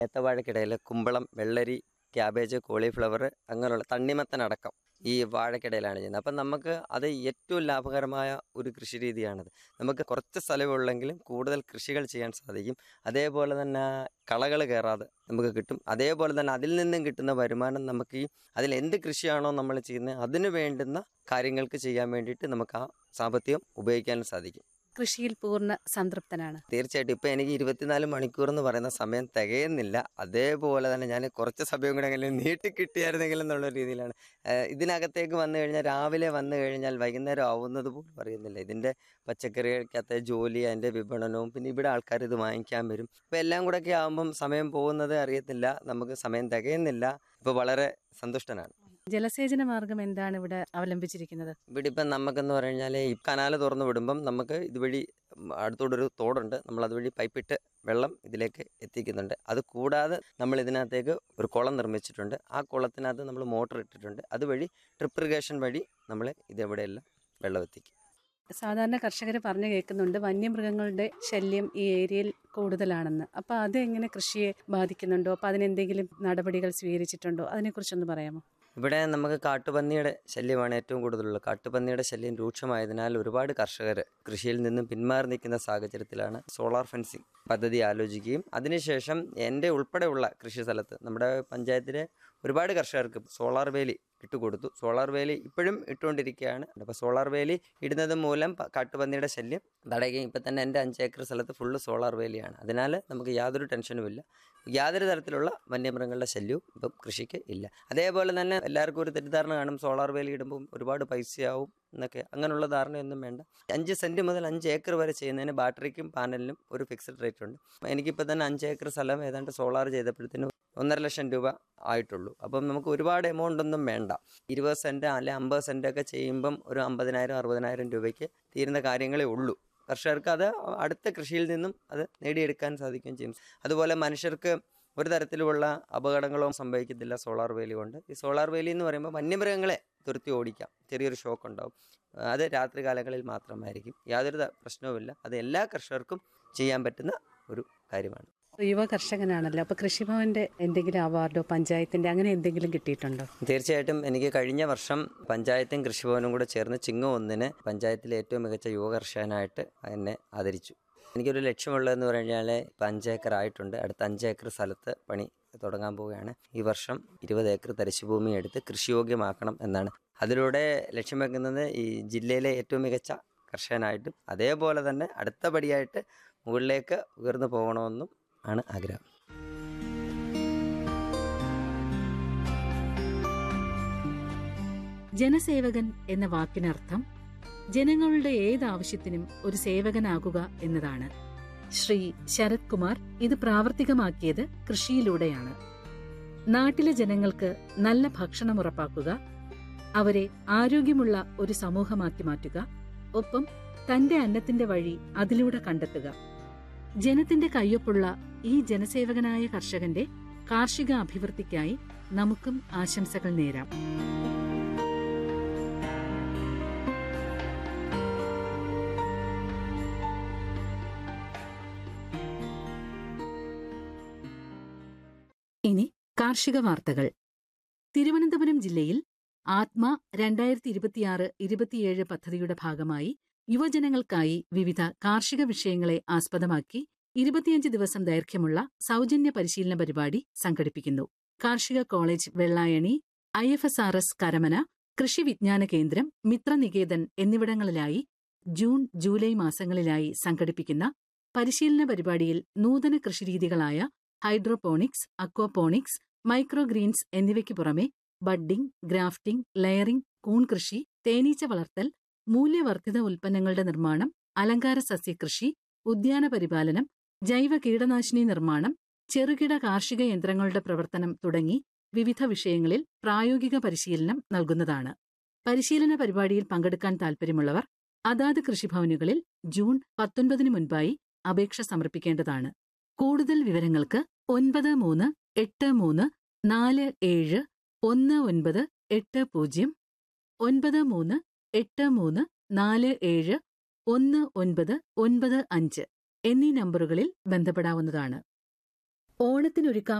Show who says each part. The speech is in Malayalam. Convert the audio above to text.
Speaker 1: ഏത്തവാഴക്കിടയിൽ കുമ്പളം വെള്ളരി ക്യാബേജ് കോളിഫ്ലവർ അങ്ങനെയുള്ള തണ്ണിമത്തനടക്കം ഈ വാഴക്കിടയിലാണ് ചെയ്യുന്നത് അപ്പം നമുക്ക് അത് ഏറ്റവും ലാഭകരമായ ഒരു കൃഷി രീതിയാണത് നമുക്ക് കുറച്ച് സ്ഥലമുള്ളെങ്കിലും കൂടുതൽ കൃഷികൾ ചെയ്യാൻ സാധിക്കും അതേപോലെ തന്നെ കളകൾ കയറാതെ നമുക്ക് കിട്ടും അതേപോലെ തന്നെ അതിൽ നിന്നും കിട്ടുന്ന വരുമാനം നമുക്ക് ഈ അതിൽ എന്ത് കൃഷിയാണോ നമ്മൾ ചെയ്യുന്നത് അതിന് വേണ്ടുന്ന കാര്യങ്ങൾക്ക് ചെയ്യാൻ വേണ്ടിയിട്ട് നമുക്ക് ആ സാമ്പത്തികം ഉപയോഗിക്കാനും സാധിക്കും
Speaker 2: കൃഷിയിൽ പൂർണ്ണ സംതൃപ്തനാണ്
Speaker 1: തീർച്ചയായിട്ടും ഇപ്പം എനിക്ക് ഇരുപത്തിനാല് മണിക്കൂർ എന്ന് പറയുന്ന സമയം തികയുന്നില്ല അതേപോലെ തന്നെ ഞാൻ കുറച്ച് സമയം കൂടെ എങ്കിലും നീട്ടി കിട്ടിയായിരുന്നെങ്കിലും എന്നുള്ള രീതിയിലാണ് ഏഹ് ഇതിനകത്തേക്ക് വന്നു കഴിഞ്ഞാൽ രാവിലെ വന്നു കഴിഞ്ഞാൽ വൈകുന്നേരം ആവുന്നത് പോലും അറിയുന്നില്ല ഇതിൻ്റെ പച്ചക്കറികൾക്കകത്തെ ജോലി അതിൻ്റെ വിപണനവും പിന്നെ ഇവിടെ ആൾക്കാർ ഇത് വാങ്ങിക്കാൻ വരും അപ്പോൾ എല്ലാം കൂടെ ഒക്കെ ആകുമ്പം സമയം പോകുന്നത് അറിയത്തില്ല നമുക്ക് സമയം തികയുന്നില്ല ഇപ്പോൾ വളരെ സന്തുഷ്ടനാണ്
Speaker 2: ജലസേചന മാർഗം എന്താണ് ഇവിടെ അവലംബിച്ചിരിക്കുന്നത്
Speaker 1: ഇവിടെ ഇപ്പം നമുക്കെന്ന് പറഞ്ഞു കഴിഞ്ഞാൽ ഈ കനാല് തുറന്ന് വിടുമ്പം നമുക്ക് ഇതുവഴി അടുത്തോടൊരു തോടുണ്ട് നമ്മൾ അതുവഴി പൈപ്പിട്ട് വെള്ളം ഇതിലേക്ക് എത്തിക്കുന്നുണ്ട് അത് കൂടാതെ നമ്മൾ ഇതിനകത്തേക്ക് ഒരു കുളം നിർമ്മിച്ചിട്ടുണ്ട് ആ കുളത്തിനകത്ത് നമ്മൾ മോട്ടർ ഇട്ടിട്ടുണ്ട് അതുവഴി ട്രിപ്പ് ഇറിഗേഷൻ വഴി നമ്മൾ ഇതെവിടെയെല്ലാം വെള്ളം എത്തിക്കും
Speaker 2: സാധാരണ കർഷകർ പറഞ്ഞു കേൾക്കുന്നുണ്ട് വന്യമൃഗങ്ങളുടെ ശല്യം ഈ ഏരിയയിൽ കൂടുതലാണെന്ന് അപ്പോൾ അത് എങ്ങനെ കൃഷിയെ ബാധിക്കുന്നുണ്ടോ അപ്പോൾ അതിനെന്തെങ്കിലും നടപടികൾ സ്വീകരിച്ചിട്ടുണ്ടോ അതിനെക്കുറിച്ചൊന്ന് പറയാമോ
Speaker 1: ഇവിടെ നമുക്ക് കാട്ടുപന്നിയുടെ ശല്യമാണ് ഏറ്റവും കൂടുതലുള്ളത് കാട്ടുപന്നിയുടെ ശല്യം രൂക്ഷമായതിനാൽ ഒരുപാട് കർഷകർ കൃഷിയിൽ നിന്നും പിന്മാറി നിൽക്കുന്ന സാഹചര്യത്തിലാണ് സോളാർ ഫെൻസിങ് പദ്ധതി ആലോചിക്കുകയും അതിനുശേഷം എൻ്റെ ഉൾപ്പെടെയുള്ള കൃഷി സ്ഥലത്ത് നമ്മുടെ പഞ്ചായത്തിലെ ഒരുപാട് കർഷകർക്ക് സോളാർ വേലി ഇട്ടുകൊടുത്തു സോളാർ വേലി ഇപ്പോഴും ഇട്ടുകൊണ്ടിരിക്കുകയാണ് അപ്പോൾ സോളാർ വേലി ഇടുന്നത് മൂലം പ- കാട്ടുപന്നിയുടെ ശല്യം തടയുകയും ഇപ്പം തന്നെ എൻ്റെ അഞ്ച് ഏക്കർ സ്ഥലത്ത് ഫുള്ള് സോളാർ വേലിയാണ് അതിനാൽ നമുക്ക് യാതൊരു ടെൻഷനും ഇല്ല യാതൊരു തരത്തിലുള്ള വന്യമൃഗങ്ങളുടെ ശല്യവും ഇപ്പം കൃഷിക്ക് ഇല്ല അതേപോലെ തന്നെ എല്ലാവർക്കും ഒരു തെറ്റിദ്ധാരണ കാണും സോളാർ വേലി ഇടുമ്പോൾ ഒരുപാട് പൈസയാവും എന്നൊക്കെ അങ്ങനെയുള്ള ധാരണയൊന്നും വേണ്ട അഞ്ച് സെൻറ്റ് മുതൽ അഞ്ച് ഏക്കർ വരെ ചെയ്യുന്നതിന് ബാറ്ററിക്കും പാനലിനും ഒരു ഫിക്സഡ് റേറ്റ് ഉണ്ട് എനിക്കിപ്പോൾ തന്നെ അഞ്ച് ഏക്കർ സ്ഥലം ഏതാണ്ട് സോളാർ ചെയ്തപ്പോഴത്തേനും ഒന്നര ലക്ഷം രൂപ ആയിട്ടുള്ളൂ അപ്പം നമുക്ക് ഒരുപാട് എമൗണ്ട് ഒന്നും വേണ്ട ഇരുപത് സെൻറ്റ് അല്ലെ അമ്പത് സെൻറ്റ് ഒക്കെ ചെയ്യുമ്പം ഒരു അമ്പതിനായിരം അറുപതിനായിരം രൂപയ്ക്ക് തീരുന്ന കാര്യങ്ങളേ ഉള്ളൂ കർഷകർക്ക് അത് അടുത്ത കൃഷിയിൽ നിന്നും അത് നേടിയെടുക്കാൻ സാധിക്കുകയും ചെയ്യും അതുപോലെ മനുഷ്യർക്ക് ഒരു തരത്തിലുമുള്ള അപകടങ്ങളോ സംഭവിക്കത്തില്ല സോളാർ വേലി കൊണ്ട് ഈ സോളാർ വേലി എന്ന് പറയുമ്പോൾ വന്യമൃഗങ്ങളെ തുരത്തി ഓടിക്കാം ചെറിയൊരു ഷോക്ക് ഉണ്ടാവും അത് രാത്രി കാലങ്ങളിൽ മാത്രമായിരിക്കും യാതൊരു ത- പ്രശ്നവുമില്ല അത് എല്ലാ കർഷകർക്കും ചെയ്യാൻ പറ്റുന്ന ഒരു കാര്യമാണ്
Speaker 2: യുവ കർഷകനാണല്ലോ അപ്പോൾ കൃഷിഭവന്റെ എന്തെങ്കിലും അവാർഡോ പഞ്ചായത്തിന്റെ അങ്ങനെ എന്തെങ്കിലും കിട്ടിയിട്ടുണ്ടോ
Speaker 1: തീർച്ചയായിട്ടും എനിക്ക് കഴിഞ്ഞ വർഷം പഞ്ചായത്തും കൃഷിഭവനും കൂടെ ചേർന്ന് ചിങ്ങം ഒന്നിന് പഞ്ചായത്തിലെ ഏറ്റവും മികച്ച യുവ കർഷകനായിട്ട് എന്നെ ആദരിച്ചു എനിക്കൊരു ലക്ഷ്യമുള്ളതെന്ന് പറഞ്ഞു കഴിഞ്ഞാൽ ഇപ്പം അഞ്ചേക്കർ ആയിട്ടുണ്ട് അടുത്ത അഞ്ചേക്കർ സ്ഥലത്ത് പണി തുടങ്ങാൻ പോവുകയാണ് ഈ വർഷം ഇരുപത് ഏക്കർ തരിശുഭൂമി എടുത്ത് കൃഷിയോഗ്യമാക്കണം എന്നാണ് അതിലൂടെ ലക്ഷ്യം വെക്കുന്നത് ഈ ജില്ലയിലെ ഏറ്റവും മികച്ച കർഷകനായിട്ടും അതേപോലെ തന്നെ അടുത്ത പടിയായിട്ട് മുകളിലേക്ക് ഉയർന്നു പോകണമെന്നും ആണ് ആഗ്രഹം
Speaker 3: ജനസേവകൻ എന്ന വാക്കിനർത്ഥം ജനങ്ങളുടെ ഏത് ആവശ്യത്തിനും ഒരു സേവകനാകുക എന്നതാണ് ശ്രീ ശരത് കുമാർ ഇത് പ്രാവർത്തികമാക്കിയത് കൃഷിയിലൂടെയാണ് നാട്ടിലെ ജനങ്ങൾക്ക് നല്ല ഭക്ഷണം ഉറപ്പാക്കുക അവരെ ആരോഗ്യമുള്ള ഒരു സമൂഹമാക്കി മാറ്റുക ഒപ്പം തന്റെ അന്നത്തിന്റെ വഴി അതിലൂടെ കണ്ടെത്തുക ജനത്തിന്റെ കയ്യൊപ്പുള്ള ഈ ജനസേവകനായ കർഷകന്റെ കാർഷിക അഭിവൃദ്ധിക്കായി നമുക്കും ആശംസകൾ നേരാം ഇനി കാർഷിക വാർത്തകൾ തിരുവനന്തപുരം ജില്ലയിൽ ആത്മ രണ്ടായിരത്തി ഇരുപത്തിയാറ് ഇരുപത്തിയേഴ് പദ്ധതിയുടെ ഭാഗമായി യുവജനങ്ങൾക്കായി വിവിധ കാർഷിക വിഷയങ്ങളെ ആസ്പദമാക്കി ഇരുപത്തിയഞ്ച് ദിവസം ദൈർഘ്യമുള്ള സൗജന്യ പരിശീലന പരിപാടി സംഘടിപ്പിക്കുന്നു കാർഷിക college Vellayani I F S R S Karamana കൃഷി വിജ്ഞാന കേന്ദ്രം മിത്രനികേതൻ എന്നിവിടങ്ങളിലായി ജൂൺ ജൂലൈ മാസങ്ങളിലായി സംഘടിപ്പിക്കുന്ന പരിശീലന പരിപാടിയിൽ നൂതന കൃഷിരീതികളായ ഹൈഡ്രോപോണിക്സ് അക്വാപോണിക്സ് മൈക്രോഗ്രീൻസ് എന്നിവയ്ക്ക് പുറമെ ബഡ്ഡിംഗ് ഗ്രാഫ്റ്റിംഗ് ലെയറിംഗ് കൂൺ കൃഷി തേനീച്ച വളർത്തൽ മൂല്യവർദ്ധിത ഉൽപ്പന്നങ്ങളുടെ നിർമ്മാണം അലങ്കാര സസ്യകൃഷി ഉദ്യാന പരിപാലനം ജൈവ കീടനാശിനി നിർമ്മാണം ചെറുകിട കാർഷിക യന്ത്രങ്ങളുടെ പ്രവർത്തനം തുടങ്ങി വിവിധ വിഷയങ്ങളിൽ പ്രായോഗിക പരിശീലനം നൽകുന്നതാണ് പരിശീലന പരിപാടിയിൽ പങ്കെടുക്കാൻ താൽപ്പര്യമുള്ളവർ അതാത് കൃഷിഭവനുകളിൽ ജൂൺ പത്തൊൻപതിന് മുൻപായി അപേക്ഷ സമർപ്പിക്കേണ്ടതാണ് കൂടുതൽ വിവരങ്ങൾക്ക് ഒൻപത് മൂന്ന് എട്ട് മൂന്ന് നാല് ഏഴ് ഒന്ന് ഒൻപത് എട്ട് പൂജ്യം ഒൻപത് മൂന്ന് എട്ട് മൂന്ന് നാല് ഏഴ് ഒന്ന് ഒൻപത് ഒൻപത് അഞ്ച് എന്നീ നമ്പറുകളിൽ ബന്ധപ്പെടാവുന്നതാണ് ഓണത്തിനൊരുക്കാം